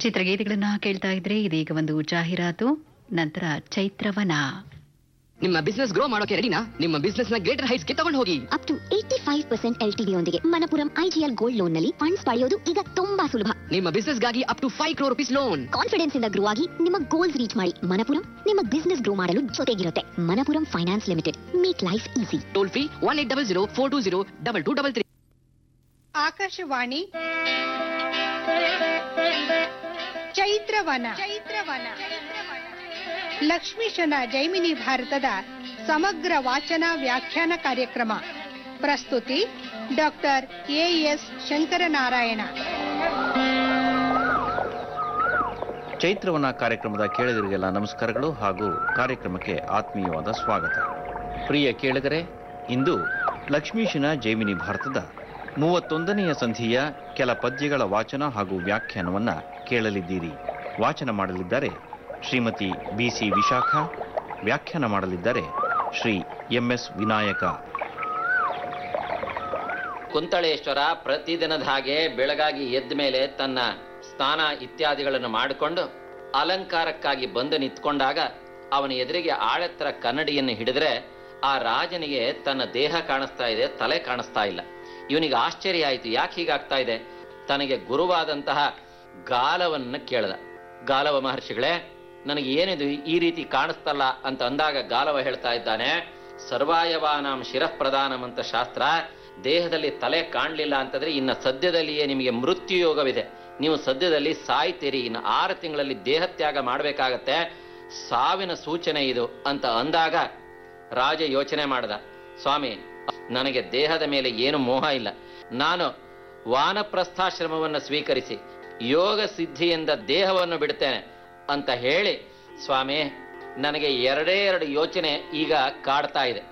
ಚಿತ್ರಗೀತೆಗಳನ್ನ ಕೇಳ್ತಾ ಇದ್ರೆ ಇದೀಗ ಒಂದು ಜಾಹೀರಾತು ನಂತರ ಚೈತ್ರವನ ನಿಮ್ಮ ಬಿಸ್ನೆಸ್ ಗ್ರೋ ಮಾಡೋಕೆ ರೆಡಿನಾ ನಿಮ್ಮ ಬಿಸ್ನೆಸ್ ನ ಗ್ರೇಟರ್ ಹೈಟ್ಸ್ ಗೆ ತಗೊಂಡು ಹೋಗಿ up to eighty five percent L T ಯೊಂದಿಗೆ ಮನಪುರಂ ಐಜಿಎಲ್ ಗೋಲ್ಡ್ ಲೋನ್ ನಲ್ಲಿ ಫಂಡ್ಸ್ ಪಡೆಯೋದು ಈಗ ತುಂಬಾ ಸುಲಭ ನಿಮ್ಮ ಬಿಸ್ನೆಸ್ ಗಾಗಿ up to five crore rupees loan confidence ಇಂದ ಗ್ರೋ ಆಗಿ ನಿಮ್ಮ ಗೋಲ್ಸ್ ರೀಚ್ ಮಾಡಿ ಮನಪುರಂ ನಿಮ್ಮ ಬಿಸ್ನೆಸ್ ಗ್ರೋ ಮಾಡಲು ಜೊತೆಗಿರುತ್ತೆ Manappuram finance limited make life easy toll free one eight double zero four two zero double two double three Akashvani ಚೈತ್ರವನ ಚೈತ್ರವನ ಲಕ್ಷ್ಮೀಶನ ಜೈಮಿನಿ ಭಾರತದ ಸಮಗ್ರ ವಾಚನ ವ್ಯಾಖ್ಯಾನ ಕಾರ್ಯಕ್ರಮ ಪ್ರಸ್ತುತಿ ಡಾಕ್ಟರ್ ಎಎಸ್ ಶಂಕರನಾರಾಯಣ ಚೈತ್ರವನ ಕಾರ್ಯಕ್ರಮದ ಕೇಳಿದರಿಗೆಲ್ಲ ನಮಸ್ಕಾರಗಳು ಹಾಗೂ ಕಾರ್ಯಕ್ರಮಕ್ಕೆ ಆತ್ಮೀಯವಾದ ಸ್ವಾಗತ ಪ್ರಿಯ ಕೇಳಿಗರೆ ಇಂದು ಲಕ್ಷ್ಮೀಶನ ಜೈಮಿನಿ ಭಾರತದ ಮೂವತ್ತೊಂದನೆಯ ಸಂಧಿಯ ಕೆಲ ಪದ್ಯಗಳ ವಾಚನ ಹಾಗೂ ವ್ಯಾಖ್ಯಾನವನ್ನ ಕೇಳಲಿದ್ದೀರಿ ವಾಚನ ಮಾಡಲಿದ್ದಾರೆ ಶ್ರೀಮತಿ ಬಿಸಿ ವಿಶಾಖ ವ್ಯಾಖ್ಯಾನ ಮಾಡಲಿದ್ದಾರೆ ಶ್ರೀ ಎಂಎಸ್ ವಿನಾಯಕ ಕುಂತಳೇಶ್ವರ ಪ್ರತಿದಿನದ ಹಾಗೆ ಬೆಳಗಾಗಿ ಎದ್ದ ಮೇಲೆ ತನ್ನ ಸ್ನಾನ ಇತ್ಯಾದಿಗಳನ್ನು ಮಾಡಿಕೊಂಡು ಅಲಂಕಾರಕ್ಕಾಗಿ ಬಂದು ನಿಂತ್ಕೊಂಡಾಗ ಅವನ ಎದುರಿಗೆ ಆಳೆತ್ತರ ಕನ್ನಡಿಯನ್ನು ಹಿಡಿದ್ರೆ ಆ ರಾಜನಿಗೆ ತನ್ನ ದೇಹ ಕಾಣಿಸ್ತಾ ಇದೆ ತಲೆ ಕಾಣಿಸ್ತಾ ಇಲ್ಲ ಇವನಿಗೆ ಆಶ್ಚರ್ಯ ಆಯಿತು ಯಾಕೆ ಹೀಗಾಗ್ತಾ ಇದೆ ತನಗೆ ಗುರುವಾದಂತಹ ಗಾಲವನ್ನ ಕೇಳ್ದ ಗಾಲವ ಮಹರ್ಷಿಗಳೇ ನನಗೆ ಏನಿದು ಈ ರೀತಿ ಕಾಣಿಸ್ತಲ್ಲ ಅಂತ ಅಂದಾಗ ಗಾಲವ ಹೇಳ್ತಾ ಇದ್ದಾನೆ ಸರ್ವಾಯವಾನಾಂ ಶಿರಃ ಪ್ರಧಾನಂ ಅಂತ ಶಾಸ್ತ್ರ ದೇಹದಲ್ಲಿ ತಲೆ ಕಾಣಲಿಲ್ಲ ಅಂತಂದ್ರೆ ಇನ್ನು ಸದ್ಯದಲ್ಲಿಯೇ ನಿಮಗೆ ಮೃತ್ಯು ಯೋಗವಿದೆ ನೀವು ಸದ್ಯದಲ್ಲಿ ಸಾಯ್ತೀರಿ ಇನ್ನು ಆರು ತಿಂಗಳಲ್ಲಿ ದೇಹತ್ಯಾಗ ಮಾಡಬೇಕಾಗತ್ತೆ ಸಾವಿನ ಸೂಚನೆ ಇದು ಅಂತ ಅಂದಾಗ ರಾಜ ಯೋಚನೆ ಮಾಡ್ದ ಸ್ವಾಮಿ ನನಗೆ ದೇಹದ ಮೇಲೆ ಏನು ಮೋಹ ಇಲ್ಲ ನಾನು ವಾನಪ್ರಸ್ಥಾಶ್ರಮವನ್ನು ಸ್ವೀಕರಿಸಿ ಯೋಗ ಸಿದ್ಧಿಯಿಂದ ದೇಹವನ್ನು ಬಿಡ್ತೇನೆ ಅಂತ ಹೇಳಿ ಸ್ವಾಮಿ ನನಗೆ ಎರಡೇ ಎರಡು ಯೋಚನೆ ಈಗ ಕಾಡ್ತಾ ಇದೆ